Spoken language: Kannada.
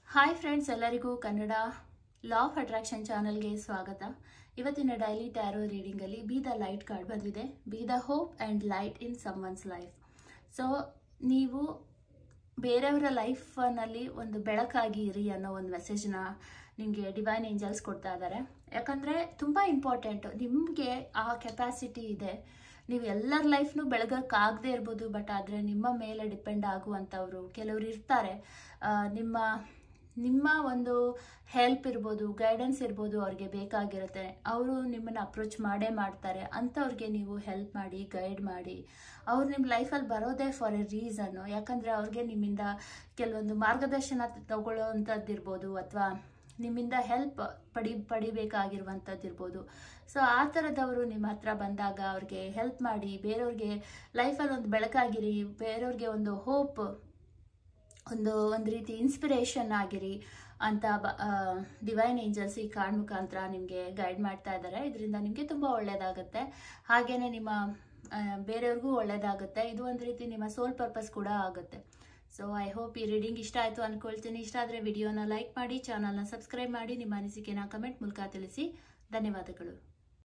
ಹಾಯ್ ಫ್ರೆಂಡ್ಸ್ ಎಲ್ಲರಿಗೂ ಕನ್ನಡ ಲಾ ಆಫ್ ಅಟ್ರಾಕ್ಷನ್ ಚಾನಲ್ಗೆ ಸ್ವಾಗತ ಇವತ್ತಿನ ಡೈಲಿ ಟ್ಯಾರೋ ರೀಡಿಂಗಲ್ಲಿ ಬಿ ದ ಲೈಟ್ ಕಾರ್ಡ್ ಬಂದಿದೆ be the hope and light in someone's life so ನೀವು ಬೇರೆಯವರ ಲೈಫ್ನಲ್ಲಿ ಒಂದು ಬೆಳಕಾಗಿ ಇರಿ ಅನ್ನೋ ಒಂದು ಮೆಸೇಜ್ನ ನಿಮಗೆ ಡಿವೈನ್ ಏಂಜಲ್ಸ್ ಕೊಡ್ತಾ ಇದ್ದಾರೆ ಯಾಕಂದರೆ ತುಂಬ ಇಂಪಾರ್ಟೆಂಟು ನಿಮಗೆ ಆ ಕೆಪಾಸಿಟಿ ಇದೆ ನೀವು ಎಲ್ಲರ ಲೈಫ್ನು ಬೆಳಗಕ್ಕಾಗದೇ ಇರ್ಬೋದು ಬಟ್ ಆದರೆ ನಿಮ್ಮ ಮೇಲೆ ಡಿಪೆಂಡ್ ಆಗುವಂಥವ್ರು ಕೆಲವರು ಇರ್ತಾರೆ ಆ, ನಿಮ್ಮ ನಿಮ್ಮ ಒಂದು ಹೆಲ್ಪ್ ಇರ್ಬೋದು ಗೈಡೆನ್ಸ್ ಇರ್ಬೋದು ಅವ್ರಿಗೆ ಬೇಕಾಗಿರುತ್ತೆ ಅವರು ನಿಮ್ಮನ್ನು ಅಪ್ರೋಚ್ ಮಾಡೇ ಮಾಡ್ತಾರೆ ಅಂಥವ್ರಿಗೆ ನೀವು ಹೆಲ್ಪ್ ಮಾಡಿ ಗೈಡ್ ಮಾಡಿ ಅವ್ರು ನಿಮ್ಮ ಲೈಫಲ್ಲಿ ಬರೋದೇ ಫಾರ್ ಎ ರೀಸನ್ನು ಯಾಕಂದರೆ ಅವ್ರಿಗೆ ನಿಮ್ಮಿಂದ ಕೆಲವೊಂದು ಮಾರ್ಗದರ್ಶನ ತಗೊಳ್ಳೋವಂಥದ್ದಿರ್ಬೋದು ಅಥವಾ ನಿಮ್ಮಿಂದ ಹೆಲ್ಪ್ ಪಡಿ ಪಡಿಬೇಕಾಗಿರುವಂಥದ್ದಿರ್ಬೋದು ಸೊ ಆ ಥರದವರು ನಿಮ್ಮ ಹತ್ರ ಬಂದಾಗ ಅವ್ರಿಗೆ ಹೆಲ್ಪ್ ಮಾಡಿ ಬೇರೆಯವ್ರಿಗೆ ಲೈಫಲ್ಲಿ ಒಂದು ಬೆಳಕಾಗಿರಿ ಬೇರೆಯವ್ರಿಗೆ ಒಂದು ಹೋಪ್ ಒಂದು ಒಂದು ರೀತಿ ಇನ್ಸ್ಪಿರೇಷನ್ ಆಗಿರಿ ಅಂತ ಡಿವೈನ್ ಏಂಜಲ್ಸ್ ಈ ಕಾರ್ಡ್ ಮುಖಾಂತರ ನಿಮಗೆ ಗೈಡ್ ಮಾಡ್ತಾ ಇದ್ದಾರೆ ಇದರಿಂದ ನಿಮಗೆ ತುಂಬ ಒಳ್ಳೆಯದಾಗುತ್ತೆ ಹಾಗೆಯೇ ನಿಮ್ಮ ಆ, ಬೇರೆಯವ್ರಿಗೂ ಒಳ್ಳೆಯದಾಗುತ್ತೆ ಇದು ಒಂದು ರೀತಿ ನಿಮ್ಮ ಸೋಲ್ ಪರ್ಪಸ್ ಕೂಡ ಆಗುತ್ತೆ ಸೊ ಐ ಹೋಪ್ ಈ ರೀಡಿಂಗ್ ಇಷ್ಟ ಆಯಿತು ಅಂದ್ಕೊಳ್ತೀನಿ ಇಷ್ಟ ಆದರೆ ವಿಡಿಯೋನ ಲೈಕ್ ಮಾಡಿ ಚಾನಲ್ನ ಸಬ್ಸ್ಕ್ರೈಬ್ ಮಾಡಿ ನಿಮ್ಮ ಅನಿಸಿಕೆನ ಕಮೆಂಟ್ ಮೂಲಕ ತಿಳಿಸಿ ಧನ್ಯವಾದಗಳು